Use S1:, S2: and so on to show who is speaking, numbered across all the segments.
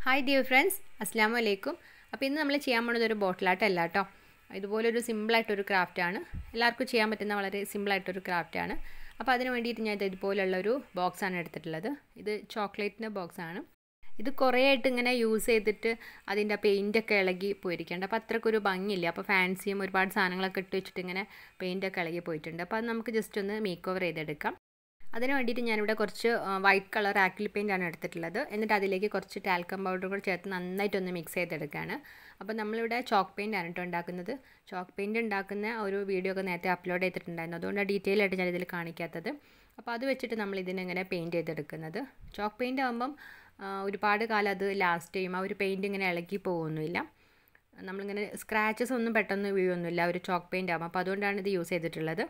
S1: hi dear friends അസ്സാം വലൈക്കും അപ്പോൾ ഇന്ന് നമ്മൾ ചെയ്യാൻ പോകുന്നത് ഒരു ബോട്ടിലാട്ടല്ല കേട്ടോ ഇതുപോലൊരു സിമ്പിളായിട്ടൊരു ക്രാഫ്റ്റാണ് എല്ലാവർക്കും ചെയ്യാൻ പറ്റുന്ന വളരെ സിമ്പിളായിട്ടൊരു ക്രാഫ്റ്റാണ് അപ്പോൾ അതിന് വേണ്ടിയിട്ട് ഞാൻ ഇത് ഇതുപോലുള്ളൊരു ബോക്സാണ് എടുത്തിട്ടുള്ളത് ഇത് ചോക്ലേറ്റിൻ്റെ ബോക്സാണ് ഇത് കുറേ ആയിട്ട് ഇങ്ങനെ യൂസ് ചെയ്തിട്ട് അതിൻ്റെ പെയിൻറ്റൊക്കെ ഇളകി പോയിരിക്കുന്നുണ്ട് അപ്പോൾ അത്രയ്ക്കൊരു ഭംഗിയില്ല അപ്പോൾ ഫാൻസിയും ഒരുപാട് സാധനങ്ങളൊക്കെ ഇട്ട് വെച്ചിട്ട് ഇങ്ങനെ പെയിൻറ്റൊക്കെ ഇളകി പോയിട്ടുണ്ട് അപ്പോൾ അത് നമുക്ക് ജസ്റ്റ് ഒന്ന് മേക്ക് ഓവർ ചെയ്തെടുക്കാം അതിന് വേണ്ടിയിട്ട് ഞാനിവിടെ കുറച്ച് വൈറ്റ് കളർ ആക്രിൽ പെയിൻ്റ് ആണ് എടുത്തിട്ടുള്ളത് എന്നിട്ട് അതിലേക്ക് കുറച്ച് ടാൽക്കം പൗഡർ കൂടെ ചേർത്ത് നന്നായിട്ടൊന്ന് മിക്സ് ചെയ്തെടുക്കുകയാണ് അപ്പോൾ നമ്മളിവിടെ ചോക്ക് പെയിൻ്റ് ആണ് കേട്ടോ ഉണ്ടാക്കുന്നത് ചോക്ക് പെയിൻറ്റ് ഉണ്ടാക്കുന്ന ഒരു വീഡിയോ ഒക്കെ നേരത്തെ അപ്ലോഡ് ചെയ്തിട്ടുണ്ടായിരുന്നു അതുകൊണ്ട് ഡീറ്റെയിൽ ആയിട്ട് ഞാൻ ഇതിൽ കാണിക്കാത്തത് അപ്പോൾ അത് വെച്ചിട്ട് നമ്മൾ ഇതിനെങ്ങനെ പെയിൻറ്റ് ചെയ്തെടുക്കുന്നത് ചോക്ക് പെയിൻ്റ് ആകുമ്പം ഒരുപാട് കാലം അത് ലാസ്റ്റ് ചെയ്യും ആ ഒരു പെയിൻറ്റ് ഇങ്ങനെ ഇളകി പോകുന്നില്ല നമ്മളിങ്ങനെ സ്ക്രാച്ചസ് ഒന്നും പെട്ടെന്ന് വീഴൊന്നുമില്ല ഒരു ചോക്ക് പെയിൻ്റ് ആകുമ്പോൾ അപ്പോൾ അതുകൊണ്ടാണ് ഇത് യൂസ് ചെയ്തിട്ടുള്ളത്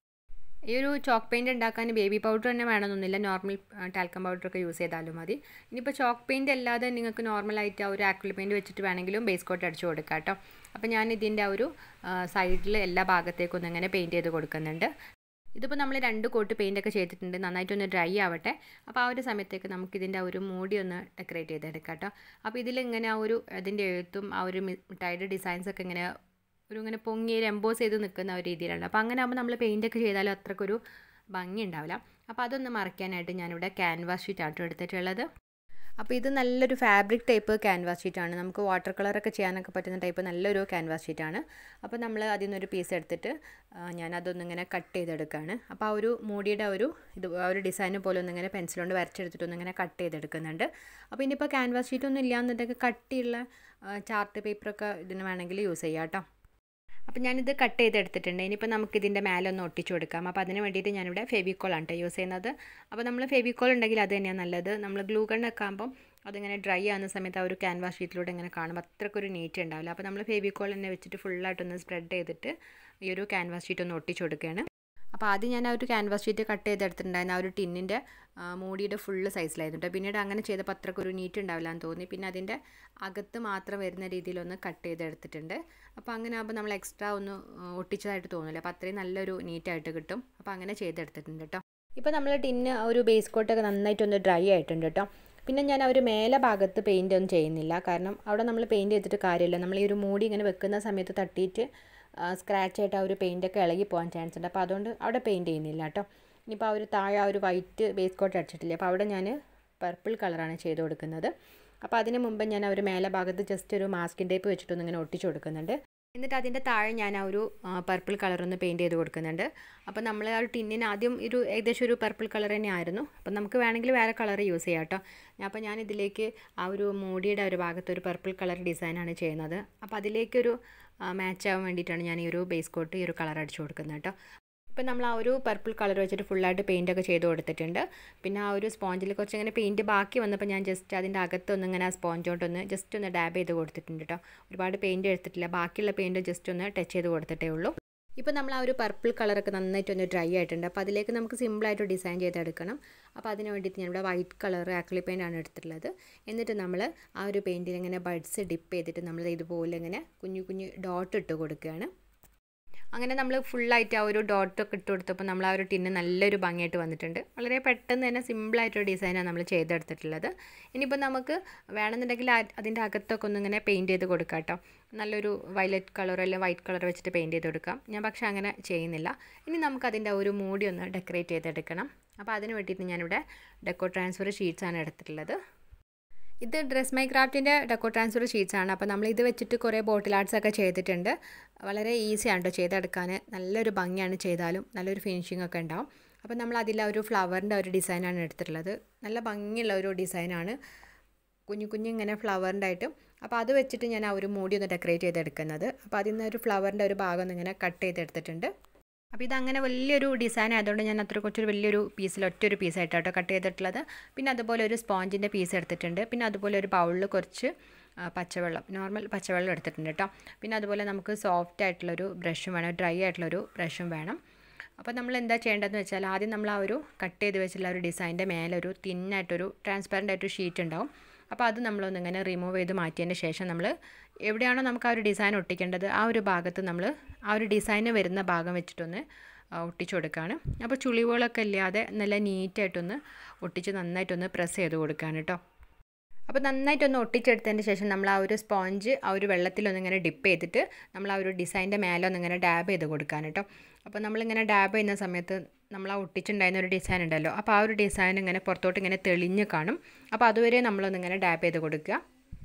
S1: ഈ ഒരു ചോക്ക് പെയിൻറ്റ് ഉണ്ടാക്കാൻ ബേബി പൗഡർ തന്നെ വേണമെന്നൊന്നുമില്ല നോർമൽ ടാൽക്കം പൗഡറൊക്കെ യൂസ് ചെയ്താലും മതി ഇനിയിപ്പോൾ ചോക്ക് പെയിൻറ്റ് അല്ലാതെ നിങ്ങൾക്ക് നോർമലായിട്ട് ആ ഒരു ആക്രിൽ പെയിൻറ്റ് വെച്ചിട്ട് വേണമെങ്കിലും ബേസ് കോട്ട് അടിച്ച് കൊടുക്കാം കേട്ടോ അപ്പോൾ ഞാൻ ഇതിൻ്റെ ആ ഒരു സൈഡിൽ എല്ലാ ഭാഗത്തേക്കും ഒന്ന് ഇങ്ങനെ പെയിൻറ്റ് ചെയ്ത് കൊടുക്കുന്നുണ്ട് ഇതിപ്പോൾ നമ്മൾ രണ്ട് കോട്ട് പെയിൻ്റ് ഒക്കെ ചെയ്തിട്ടുണ്ട് നന്നായിട്ടൊന്ന് ഡ്രൈ ആവട്ടെ അപ്പോൾ ആ ഒരു സമയത്തേക്ക് നമുക്ക് ഇതിൻ്റെ ആ ഒരു മൂടി ഒന്ന് ഡെക്കറേറ്റ് ചെയ്തെടുക്കാം കേട്ടോ അപ്പോൾ ഇതിലിങ്ങനെ ആ ഒരു അതിൻ്റെ എഴുത്തും ആ ഒരു മിഠായിയുടെ ഡിസൈൻസ് ഒക്കെ ഇങ്ങനെ ഒരു ഇങ്ങനെ പൊങ്ങി ഒരു എംബോസ് ചെയ്ത് നിൽക്കുന്ന ഒരു രീതിയിലാണ് അപ്പോൾ അങ്ങനെ ആകുമ്പോൾ നമ്മൾ പെയിൻ്റ് ഒക്കെ ചെയ്താലും അത്രക്കൊരു ഭംഗി ഉണ്ടാവില്ല അപ്പോൾ അതൊന്ന് മറയ്ക്കാനായിട്ട് ഞാനിവിടെ ക്യാൻവാസ് ഷീറ്റാണ് എടുത്തിട്ടുള്ളത് അപ്പോൾ ഇത് നല്ലൊരു ഫാബ്രിക് ടൈപ്പ് ക്യാൻവാസ് ഷീറ്റാണ് നമുക്ക് വാട്ടർ കളറൊക്കെ ചെയ്യാനൊക്കെ പറ്റുന്ന ടൈപ്പ് നല്ലൊരു ക്യാൻവാസ് ഷീറ്റാണ് അപ്പോൾ നമ്മൾ അതിൽ നിന്നൊരു പീസ് എടുത്തിട്ട് ഞാൻ അതൊന്നിങ്ങനെ കട്ട് ചെയ്തെടുക്കുകയാണ് അപ്പോൾ ആ ഒരു മൂടിയുടെ ഒരു ഇത് ആ ഒരു ഡിസൈൻ പോലെ ഒന്നിങ്ങനെ പെൻസിൽ കൊണ്ട് വരച്ചെടുത്തിട്ട് ഒന്നിങ്ങനെ കട്ട് ചെയ്തെടുക്കുന്നുണ്ട് അപ്പോൾ ഇനിയിപ്പോൾ ക്യാൻവാസ് ഷീറ്റ് ഒന്നും ഇല്ലാന്നുണ്ടെങ്കിൽ കട്ടിയുള്ള ചാർട്ട് പേപ്പറൊക്കെ ഇതിന് വേണമെങ്കിൽ യൂസ് ചെയ്യാം കേട്ടോ അപ്പോൾ ഞാനിത് കട്ട് ചെയ്തെടുത്തിട്ടുണ്ട് ഇനിയിപ്പോൾ നമുക്ക് ഇതിൻ്റെ മേലെ ഒന്ന് ഒട്ടിച്ചു കൊടുക്കാം അപ്പോൾ അതിന് വേണ്ടിയിട്ട് ഞാനിവിടെ ഫെവിക്കോളാണ് കേട്ടോ യൂസ് ചെയ്യുന്നത് അപ്പോൾ നമ്മൾ ഫെവിക്കോൾ ഉണ്ടെങ്കിൽ അത് തന്നെയാണ് നല്ലത് നമ്മൾ ഗ്ലൂ ഗണ്ണൊക്കെ ആകുമ്പം അതിങ്ങനെ ഡ്രൈ ആകുന്ന സമയത്ത് ആ ഒരു ക്യാൻവാസ് ഷീറ്റിലൂടെ ഇങ്ങനെ കാണുമ്പോൾ അത്രക്കൊരു നീറ്റ് ഉണ്ടാവില്ല അപ്പോൾ നമ്മൾ ഫെവിക്കോൾ തന്നെ വെച്ചിട്ട് ഫുള്ളായിട്ടൊന്ന് സ്പ്രെഡ് ചെയ്തിട്ട് ഈ ഒരു ക്യാൻവാസ് ഷീറ്റ് ഒന്ന് ഒട്ടിച്ചു കൊടുക്കുകയാണ് അപ്പോൾ ആദ്യം ഞാൻ ആ ഒരു ക്യാൻവാസ് ഷീറ്റ് കട്ട് ചെയ്തെടുത്തിട്ടുണ്ടായിരുന്നു ആ ഒരു ടിന്നിൻ്റെ മൂടിയുടെ ഫുള്ള് സൈസിലായിരുന്നു പിന്നീട് അങ്ങനെ ചെയ്തപ്പോൾ അത്രയ്ക്ക് ഒരു നീറ്റ് ഉണ്ടാവില്ല എന്ന് തോന്നി പിന്നെ അതിൻ്റെ അകത്ത് മാത്രം വരുന്ന രീതിയിലൊന്ന് കട്ട് ചെയ്തെടുത്തിട്ടുണ്ട് അപ്പോൾ അങ്ങനെ ആകുമ്പോൾ നമ്മൾ എക്സ്ട്രാ ഒന്ന് ഒട്ടിച്ചതായിട്ട് തോന്നില്ല അപ്പോൾ അത്രയും നല്ലൊരു നീറ്റായിട്ട് കിട്ടും അപ്പോൾ അങ്ങനെ ചെയ്തെടുത്തിട്ടുണ്ട് കേട്ടോ ഇപ്പോൾ നമ്മൾ ടിന്ന് ഒരു ബേസ് കോട്ടൊക്കെ നന്നായിട്ടൊന്ന് ഡ്രൈ ആയിട്ടുണ്ട് കേട്ടോ പിന്നെ ഞാൻ ആ ഒരു മേലെ ഭാഗത്ത് പെയിൻ്റ് ഒന്നും ചെയ്യുന്നില്ല കാരണം അവിടെ നമ്മൾ പെയിൻറ്റ് ചെയ്തിട്ട് കാര്യമില്ല നമ്മൾ ഈ ഒരു മൂടി ഇങ്ങനെ വെക്കുന്ന സമയത്ത് തട്ടിയിട്ട് സ്ക്രാച്ച് ആയിട്ട് ആ ഒരു പെയിൻറ്റൊക്കെ ഇളകി പോകാൻ ചാൻസ് ഉണ്ട് അപ്പോൾ അതുകൊണ്ട് അവിടെ പെയിൻറ്റ് ചെയ്യുന്നില്ല കേട്ടോ ഇനിയിപ്പോൾ ആ ഒരു താഴെ ആ ഒരു വൈറ്റ് ബേസ് കോട്ട് അടിച്ചിട്ടില്ലേ അപ്പോൾ അവിടെ ഞാൻ പർപ്പിൾ കളറാണ് ചെയ്ത് കൊടുക്കുന്നത് അപ്പോൾ അതിന് മുമ്പ് ഞാൻ ആ ഒരു മേലെ ഭാഗത്ത് ജസ്റ്റ് ഒരു മാസ്കിൻ ടേപ്പ് വെച്ചിട്ടൊന്ന് ഇങ്ങനെ ഒട്ടിച്ച് കൊടുക്കുന്നുണ്ട് എന്നിട്ട് അതിൻ്റെ താഴെ ഞാൻ ആ ഒരു പർപ്പിൾ കളറൊന്ന് പെയിൻറ്റ് ചെയ്ത് കൊടുക്കുന്നുണ്ട് അപ്പോൾ നമ്മൾ ആ ഒരു ടിന്നിന് ആദ്യം ഒരു ഏകദേശം ഒരു പർപ്പിൾ കളർ തന്നെ ആയിരുന്നു അപ്പോൾ നമുക്ക് വേണമെങ്കിൽ വേറെ കളർ യൂസ് ചെയ്യാം കേട്ടോ അപ്പോൾ ഞാൻ ഇതിലേക്ക് ആ ഒരു മൂടിയുടെ ഒരു ഭാഗത്ത് ഒരു പർപ്പിൾ കളർ ഡിസൈനാണ് ചെയ്യുന്നത് അപ്പോൾ അതിലേക്കൊരു മാച്ച് ആവാൻ വേണ്ടിയിട്ടാണ് ഞാൻ ഈ ഒരു ബേസ് കോട്ട് ഈ ഒരു കളർ അടിച്ചു കൊടുക്കുന്നത് കേട്ടോ ഇപ്പം നമ്മൾ ആ ഒരു പർപ്പിൾ കളർ വെച്ചിട്ട് ഫുള്ളായിട്ട് പെയിൻ്റ് ഒക്കെ ചെയ്ത് കൊടുത്തിട്ടുണ്ട് പിന്നെ ആ ഒരു സ്പോഞ്ചിൽ കുറച്ച് ഇങ്ങനെ പെയിൻറ്റ് ബാക്കി വന്നപ്പോൾ ഞാൻ ജസ്റ്റ് അതിൻ്റെ അകത്തൊന്ന് ഇങ്ങനെ ആ സ്പോഞ്ച് കൊണ്ടൊന്ന് ജസ്റ്റ് ഒന്ന് ഡാബ് ചെയ്ത് കൊടുത്തിട്ടുണ്ട് കേട്ടോ ഒരുപാട് പെയിൻറ്റ് എടുത്തിട്ടില്ല ബാക്കിയുള്ള പെയിൻറ്റ് ജസ്റ്റ് ഒന്ന് ടച്ച് ചെയ്ത് കൊടുത്തിട്ടേ ഉള്ളൂ ഇപ്പോൾ നമ്മൾ ആ ഒരു പർപ്പിൾ കളറൊക്കെ നന്നായിട്ടൊന്ന് ഡ്രൈ ആയിട്ടുണ്ട് അപ്പോൾ അതിലേക്ക് നമുക്ക് സിമ്പിളായിട്ട് ഡിസൈൻ ചെയ്തെടുക്കണം അപ്പോൾ അതിന് വേണ്ടിയിട്ട് ഞാനിവിടെ വൈറ്റ് കളർ ആക്ലി പെയിൻ്റ് ആണ് എടുത്തിട്ടുള്ളത് എന്നിട്ട് നമ്മൾ ആ ഒരു പെയിൻറ്റിൽ ഇങ്ങനെ ബഡ്സ് ഡിപ്പ് ചെയ്തിട്ട് നമ്മൾ ഇതുപോലെ ഇങ്ങനെ കുഞ്ഞു കുഞ്ഞു ഡോട്ട് ഇട്ട് കൊടുക്കുകയാണ് അങ്ങനെ നമ്മൾ ഫുള്ളായിട്ട് ആ ഒരു ഡോട്ടൊക്കെ ഇട്ട് കൊടുത്തപ്പോൾ നമ്മൾ ആ ഒരു ടിന്ന് നല്ലൊരു ഭംഗിയായിട്ട് വന്നിട്ടുണ്ട് വളരെ പെട്ടെന്ന് തന്നെ സിമ്പിളായിട്ടൊരു ഡിസൈനാണ് നമ്മൾ ചെയ്തെടുത്തിട്ടുള്ളത് ഇനിയിപ്പോൾ നമുക്ക് വേണമെന്നുണ്ടെങ്കിൽ അതിൻ്റെ അകത്തൊക്കെ ഒന്ന് ഇങ്ങനെ പെയിൻറ്റ് ചെയ്ത് കൊടുക്കാം കേട്ടോ നല്ലൊരു വയലറ്റ് കളർ അല്ലെങ്കിൽ വൈറ്റ് കളർ വെച്ചിട്ട് പെയിൻറ്റ് ചെയ്ത് കൊടുക്കാം ഞാൻ പക്ഷേ അങ്ങനെ ചെയ്യുന്നില്ല ഇനി നമുക്ക് അതിൻ്റെ ഒരു മൂടി ഒന്ന് ഡെക്കറേറ്റ് ചെയ്തെടുക്കണം അപ്പോൾ അതിന് വേണ്ടിയിട്ട് ഞാനിവിടെ ഡെക്കോ ട്രാൻസ്ഫർ ഷീറ്റ്സാണ് എടുത്തിട്ടുള്ളത് ഇത് ഡ്രസ് മൈ ക്രാഫ്റ്റിൻ്റെ ഡെക്കോ ട്രാൻസ്ഫർ ഷീറ്റ്സ് ആണ് അപ്പോൾ നമ്മൾ ഇത് വെച്ചിട്ട് കുറേ ബോട്ടിൽ ആർട്സ് ഒക്കെ ചെയ്തിട്ടുണ്ട് വളരെ ഈസിയാണ് കേട്ടോ ചെയ്തെടുക്കാൻ നല്ലൊരു ഭംഗിയാണ് ചെയ്താലും നല്ലൊരു ഫിനിഷിംഗ് ഒക്കെ ഉണ്ടാവും അപ്പോൾ നമ്മൾ അതിൽ ഒരു ഫ്ലവറിൻ്റെ ഒരു ഡിസൈനാണ് എടുത്തിട്ടുള്ളത് നല്ല ഭംഗിയുള്ള ഒരു ഡിസൈനാണ് കുഞ്ഞു കുഞ്ഞു ഇങ്ങനെ ഫ്ലവറിൻ്റെ ആയിട്ട് അപ്പോൾ അത് വെച്ചിട്ട് ഞാൻ ആ ഒരു മൂടി ഒന്ന് ഡെക്കറേറ്റ് ചെയ്തെടുക്കുന്നത് അപ്പോൾ അതിൽ നിന്ന് ഒരു ഫ്ലവറിൻ്റെ ഒരു ഭാഗം ഒന്ന് ഇങ്ങനെ കട്ട് ചെയ്തെടുത്തിട്ടുണ്ട് അപ്പോൾ ഇതങ്ങനെ വലിയൊരു ഡിസൈൻ ആയതുകൊണ്ട് ഞാൻ അത്ര കുറച്ചൊരു വലിയൊരു പീസിൽ ഒറ്റൊരു പീസായിട്ടാണ് കേട്ടോ കട്ട് ചെയ്തിട്ടുള്ളത് പിന്നെ അതുപോലെ ഒരു സ്പോഞ്ചിൻ്റെ പീസ് എടുത്തിട്ടുണ്ട് പിന്നെ അതുപോലെ ഒരു ബൗളിൽ കുറച്ച് പച്ചവെള്ളം നോർമൽ പച്ചവെള്ളം എടുത്തിട്ടുണ്ട് കേട്ടോ പിന്നെ അതുപോലെ നമുക്ക് സോഫ്റ്റ് ആയിട്ടുള്ളൊരു ബ്രഷും വേണം ഡ്രൈ ആയിട്ടുള്ളൊരു ബ്രഷും വേണം അപ്പോൾ നമ്മൾ എന്താ ചെയ്യേണ്ടതെന്ന് വെച്ചാൽ ആദ്യം നമ്മൾ ആ ഒരു കട്ട് ചെയ്ത് വെച്ചിട്ടുള്ള ഒരു ഡിസൈൻ്റെ മേലെ ഒരു തിന്നായിട്ടൊരു ട്രാൻസ്പെറൻ്റ് ആയിട്ടൊരു ഷീറ്റ് ഉണ്ടാവും അപ്പോൾ അത് നമ്മളൊന്ന് ഇങ്ങനെ റിമൂവ് ചെയ്ത് മാറ്റിയതിന് ശേഷം നമ്മൾ എവിടെയാണോ നമുക്ക് ആ ഒരു ഡിസൈൻ ഒട്ടിക്കേണ്ടത് ആ ഒരു ഭാഗത്ത് നമ്മൾ ആ ഒരു ഡിസൈന് വരുന്ന ഭാഗം വെച്ചിട്ടൊന്ന് ഒട്ടിച്ചു കൊടുക്കുകയാണ് അപ്പോൾ ചുളിവുകളൊക്കെ ഇല്ലാതെ നല്ല നീറ്റായിട്ടൊന്ന് ഒട്ടിച്ച് നന്നായിട്ടൊന്ന് പ്രസ് ചെയ്ത് കൊടുക്കുകയാണ് കേട്ടോ അപ്പോൾ നന്നായിട്ടൊന്ന് ഒട്ടിച്ചെടുത്തതിന് ശേഷം നമ്മൾ ആ ഒരു സ്പോഞ്ച് ആ ഒരു വെള്ളത്തിലൊന്നിങ്ങനെ ഡിപ്പ് ചെയ്തിട്ട് നമ്മൾ ആ ഒരു ഡിസൈൻ്റെ മേലെ ഒന്നിങ്ങനെ ഡാബ് ചെയ്ത് കൊടുക്കാൻ കേട്ടോ അപ്പോൾ നമ്മളിങ്ങനെ ഡാബ് ചെയ്യുന്ന സമയത്ത് നമ്മൾ ആ ഒട്ടിച്ചുണ്ടായിരുന്ന ഒരു ഡിസൈൻ ഉണ്ടല്ലോ അപ്പോൾ ആ ഒരു ഡിസൈൻ ഇങ്ങനെ പുറത്തോട്ട് ഇങ്ങനെ തെളിഞ്ഞ് കാണും അപ്പോൾ അതുവരെ നമ്മളൊന്നിങ്ങനെ ഡാബ് ചെയ്ത് കൊടുക്കുക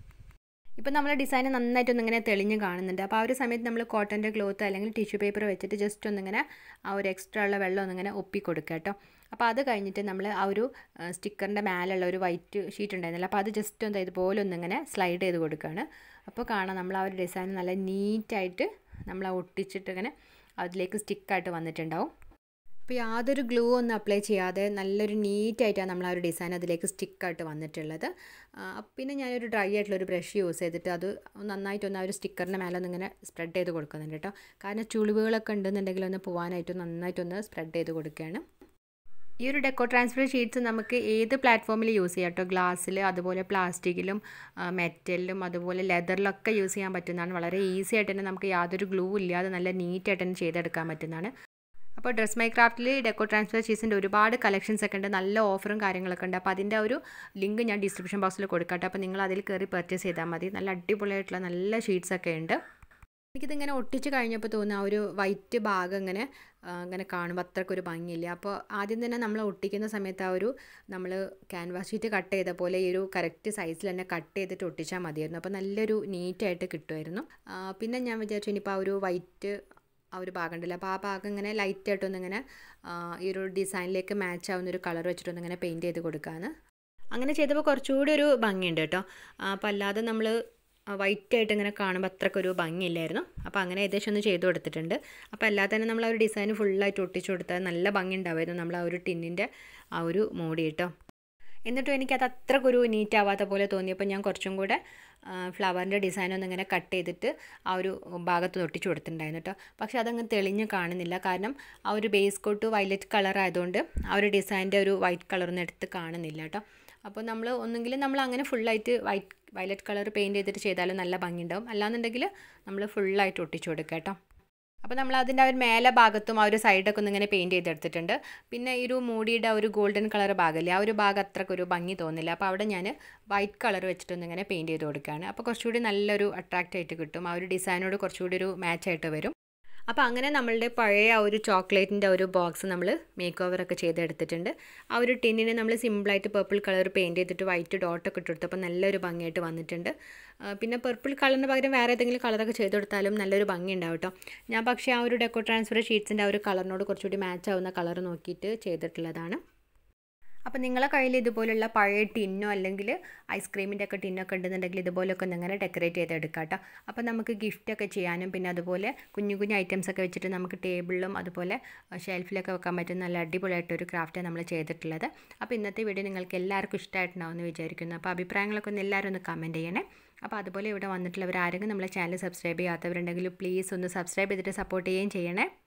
S1: ഇപ്പം നമ്മൾ ഡിസൈൻ നന്നായിട്ടൊന്ന് ഇങ്ങനെ തെളിഞ്ഞ് കാണുന്നുണ്ട് അപ്പോൾ ആ ഒരു സമയത്ത് നമ്മൾ കോട്ടൻ്റെ ക്ലോത്ത് അല്ലെങ്കിൽ ടിഷ്യൂ പേപ്പർ വെച്ചിട്ട് ജസ്റ്റ് ഒന്നിങ്ങനെ ആ ഒരു എക്സ്ട്രാ ഉള്ള വെള്ളം ഒന്നിങ്ങനെ ഒപ്പി കൊടുക്കുക കേട്ടോ അപ്പോൾ അത് കഴിഞ്ഞിട്ട് നമ്മൾ ആ ഒരു സ്റ്റിക്കറിൻ്റെ മേലുള്ള ഒരു വൈറ്റ് ഷീറ്റ് ഉണ്ടായിരുന്നല്ലോ അപ്പോൾ അത് ജസ്റ്റ് ഒന്ന് ഇതുപോലെ ഒന്നിങ്ങനെ സ്ലൈഡ് ചെയ്ത് കൊടുക്കുകയാണ് അപ്പോൾ കാണാം നമ്മൾ ആ ഒരു ഡിസൈൻ നല്ല നീറ്റായിട്ട് നമ്മൾ ആ ഒട്ടിച്ചിട്ട് ഇങ്ങനെ അതിലേക്ക് സ്റ്റിക്കായിട്ട് വന്നിട്ടുണ്ടാവും അപ്പോൾ യാതൊരു ഗ്ലൂ ഒന്നും അപ്ലൈ ചെയ്യാതെ നല്ലൊരു നീറ്റായിട്ടാണ് നമ്മൾ ആ ഒരു ഡിസൈൻ അതിലേക്ക് സ്റ്റിക്കായിട്ട് വന്നിട്ടുള്ളത് പിന്നെ ഞാനൊരു ഡ്രൈ ആയിട്ടുള്ളൊരു ബ്രഷ് യൂസ് ചെയ്തിട്ട് അത് നന്നായിട്ടൊന്ന് ആ ഒരു സ്റ്റിക്കറിൻ്റെ മേലെ ഒന്ന് ഇങ്ങനെ സ്പ്രെഡ് ചെയ്ത് കൊടുക്കുന്നുണ്ട് കേട്ടോ കാരണം ചുളിവുകളൊക്കെ ഉണ്ടെന്നുണ്ടെങ്കിൽ ഒന്ന് പോകാനായിട്ട് നന്നായിട്ടൊന്ന് സ്പ്രെഡ് ചെയ്ത് കൊടുക്കുകയാണ് ഈ ഒരു ഡെക്കോ ട്രാൻസ്ഫർ ഷീറ്റ്സ് നമുക്ക് ഏത് പ്ലാറ്റ്ഫോമിൽ യൂസ് ചെയ്യാം കേട്ടോ ഗ്ലാസ്സിൽ അതുപോലെ പ്ലാസ്റ്റിക്കിലും മെറ്റലിലും അതുപോലെ ലെതറിലൊക്കെ യൂസ് ചെയ്യാൻ പറ്റുന്നതാണ് വളരെ ഈസി ആയിട്ട് തന്നെ നമുക്ക് യാതൊരു ഗ്ലൂ ഇല്ലാതെ നല്ല നീറ്റായിട്ട് തന്നെ ചെയ്തെടുക്കാൻ പറ്റുന്നതാണ് അപ്പോൾ ഡ്രസ് മൈ ക്രാഫ്റ്റിൽ ഡെക്കോ ട്രാൻസ്ഫർ ഷീറ്റ്സിൻ്റെ ഒരുപാട് കളക്ഷൻസ് ഒക്കെ ഉണ്ട് നല്ല ഓഫറും കാര്യങ്ങളൊക്കെ ഉണ്ട് അപ്പോൾ അതിൻ്റെ ഒരു ലിങ്ക് ഞാൻ ഡിസ്ക്രിപ്ഷൻ ബോക്സിൽ കൊടുക്കട്ടെ അപ്പോൾ നിങ്ങൾ അതിൽ കയറി പർച്ചേസ് ചെയ്താൽ മതി നല്ല അടിപൊളിയായിട്ടുള്ള നല്ല ഷീറ്റ്സ് ഒക്കെ ഉണ്ട് എനിക്കിതിങ്ങനെ ഒട്ടിച്ച് കഴിഞ്ഞപ്പോൾ തോന്നുന്ന ആ ഒരു വൈറ്റ് ഭാഗം ഇങ്ങനെ ഇങ്ങനെ കാണുമ്പോൾ അത്രക്കൊരു ഭംഗിയില്ല അപ്പോൾ ആദ്യം തന്നെ നമ്മൾ ഒട്ടിക്കുന്ന സമയത്ത് ആ ഒരു നമ്മൾ ക്യാൻവാസ് ഷീറ്റ് കട്ട് ചെയ്ത പോലെ ഈ ഒരു കറക്റ്റ് സൈസിൽ തന്നെ കട്ട് ചെയ്തിട്ട് ഒട്ടിച്ചാൽ മതിയായിരുന്നു അപ്പോൾ നല്ലൊരു നീറ്റായിട്ട് കിട്ടുമായിരുന്നു പിന്നെ ഞാൻ വിചാരിച്ചു ഇനിയിപ്പോൾ ആ ഒരു വൈറ്റ് ആ ഒരു ഭാഗം ഉണ്ടല്ലോ അപ്പോൾ ആ ഭാഗം ഇങ്ങനെ ലൈറ്റായിട്ടൊന്ന് ഇങ്ങനെ ഈ ഒരു ഡിസൈനിലേക്ക് മാച്ച് ആവുന്ന ഒരു കളർ വെച്ചിട്ടൊന്ന് ഇങ്ങനെ പെയിൻറ്റ് ചെയ്ത് കൊടുക്കാമെന്ന് അങ്ങനെ ചെയ്തപ്പോൾ കുറച്ചുകൂടി ഒരു ഭംഗിയുണ്ട് കേട്ടോ അപ്പോൾ അല്ലാതെ നമ്മൾ വൈറ്റ് ആയിട്ട് ഇങ്ങനെ കാണുമ്പോൾ അത്രക്കൊരു ഭംഗിയില്ലായിരുന്നു അപ്പോൾ അങ്ങനെ ഏകദേശം ഒന്ന് ചെയ്ത് കൊടുത്തിട്ടുണ്ട് അപ്പോൾ അല്ലാതെ തന്നെ നമ്മൾ ആ ഒരു ഡിസൈൻ ഫുള്ളായിട്ട് ഒട്ടിച്ചു കൊടുത്താൽ നല്ല ഭംഗി ഉണ്ടാവുമായിരുന്നു നമ്മൾ ആ ഒരു ടിന്നിൻ്റെ ആ ഒരു മൂടി കേട്ടോ എന്നിട്ടും എനിക്കത് അത്രക്കൊരു നീറ്റ് ആവാത്ത പോലെ തോന്നിയപ്പോൾ ഞാൻ കുറച്ചും കൂടെ ഫ്ലവറിൻ്റെ ഡിസൈൻ ഒന്ന് ഇങ്ങനെ കട്ട് ചെയ്തിട്ട് ആ ഒരു ഭാഗത്ത് ഒട്ടിച്ചു കൊടുത്തിട്ടുണ്ടായിരുന്നു കേട്ടോ പക്ഷേ അതങ്ങ് തെളിഞ്ഞ് കാണുന്നില്ല കാരണം ആ ഒരു ബേസ് കോട്ട് വയലറ്റ് കളർ ആയതുകൊണ്ട് ആ ഒരു ഡിസൈൻ്റെ ഒരു വൈറ്റ് കളറൊന്നും എടുത്ത് കാണുന്നില്ല കേട്ടോ അപ്പോൾ നമ്മൾ ഒന്നുകിൽ നമ്മൾ അങ്ങനെ ഫുള്ളായിട്ട് വൈറ്റ് വയലറ്റ് കളർ പെയിൻറ്റ് ചെയ്തിട്ട് ചെയ്താലും നല്ല ഭംഗിയുണ്ടാവും അല്ലാന്നുണ്ടെങ്കിൽ നമ്മൾ ഫുള്ളായിട്ട് ഒട്ടിച്ചു കൊടുക്കുക കേട്ടോ അപ്പോൾ നമ്മൾ അതിൻ്റെ ആ ഒരു മേലെ ഭാഗത്തും ആ ഒരു സൈഡൊക്കെ ഒന്ന് ഇങ്ങനെ പെയിൻറ്റ് ചെയ്തെടുത്തിട്ടുണ്ട് പിന്നെ ഈ ഒരു മൂടിയുടെ ഒരു ഗോൾഡൻ കളർ ഭാഗമില്ലേ ആ ഒരു ഭാഗം അത്രക്കൊരു ഭംഗി തോന്നില്ല അപ്പോൾ അവിടെ ഞാൻ വൈറ്റ് കളർ വെച്ചിട്ടൊന്ന് ഇങ്ങനെ പെയിൻറ്റ് ചെയ്ത് കൊടുക്കുകയാണ് അപ്പോൾ കുറച്ചുകൂടി നല്ലൊരു അട്രാക്റ്റ് ആയിട്ട് കിട്ടും ആ ഒരു ഡിസൈനോട് കുറച്ചുകൂടി ഒരു മാച്ച് ആയിട്ട് വരും അപ്പോൾ അങ്ങനെ നമ്മളുടെ പഴയ ആ ഒരു ചോക്ലേറ്റിൻ്റെ ഒരു ബോക്സ് നമ്മൾ മേക്ക് ഓവറൊക്കെ ചെയ്തെടുത്തിട്ടുണ്ട് ആ ഒരു ടിന്നിന് നമ്മൾ സിമ്പിളായിട്ട് പർപ്പിൾ കളർ പെയിൻറ്റ് ചെയ്തിട്ട് വൈറ്റ് ഡോട്ടൊക്കെ ഇട്ടെടുത്തപ്പോൾ നല്ലൊരു ഭംഗിയായിട്ട് വന്നിട്ടുണ്ട് പിന്നെ പർപ്പിൾ കളറിന് പകരം വേറെ ഏതെങ്കിലും കളറൊക്കെ ചെയ്ത് കൊടുത്താലും നല്ലൊരു ഭംഗി ഉണ്ടാവും കേട്ടോ ഞാൻ പക്ഷേ ആ ഒരു ഡെക്കോ ട്രാൻസ്ഫർ ഷീറ്റ്സിൻ്റെ ആ ഒരു കളറിനോട് കുറച്ചുകൂടി മാച്ച് ആവുന്ന കളർ നോക്കിയിട്ട് ചെയ്തിട്ടുള്ളതാണ് അപ്പോൾ നിങ്ങളെ കയ്യിൽ ഇതുപോലുള്ള പഴയ ടിന്നോ അല്ലെങ്കിൽ ഐസ്ക്രീമിൻ്റെ ഒക്കെ ടിന്നൊക്കെ ഉണ്ടെന്നുണ്ടെങ്കിൽ ഇതുപോലൊക്കെ ഒന്ന് ഇങ്ങനെ ഡെക്കറേറ്റ് ചെയ്തെടുക്കാം കേട്ടോ അപ്പോൾ നമുക്ക് ഗിഫ്റ്റൊക്കെ ചെയ്യാനും പിന്നെ അതുപോലെ കുഞ്ഞു കുഞ്ഞു ഐറ്റംസ് ഒക്കെ വെച്ചിട്ട് നമുക്ക് ടേബിളിലും അതുപോലെ ഷെൽഫിലൊക്കെ വെക്കാൻ പറ്റുന്ന നല്ല അടിപൊളിയായിട്ടൊരു ക്രാഫ്റ്റാണ് നമ്മൾ ചെയ്തിട്ടുള്ളത് അപ്പോൾ ഇന്നത്തെ വീഡിയോ നിങ്ങൾക്ക് എല്ലാവർക്കും ഇഷ്ടമായിട്ടുണ്ടാവുമെന്ന് വിചാരിക്കുന്നു അപ്പോൾ അഭിപ്രായങ്ങളൊക്കെ ഒന്ന് എല്ലാവരും ഒന്ന് കമൻറ്റ് ചെയ്യണേ അപ്പോൾ അതുപോലെ ഇവിടെ വന്നിട്ടുള്ളവർ ആരെങ്കിലും നമ്മളെ ചാനൽ സബ്സ്ക്രൈബ് ചെയ്യാത്തവരുണ്ടെങ്കിൽ പ്ലീസ് ഒന്ന് സബ്സ്ക്രൈബ് ചെയ്തിട്ട് സപ്പോർട്ട് ചെയ്യുകയും ചെയ്യണേ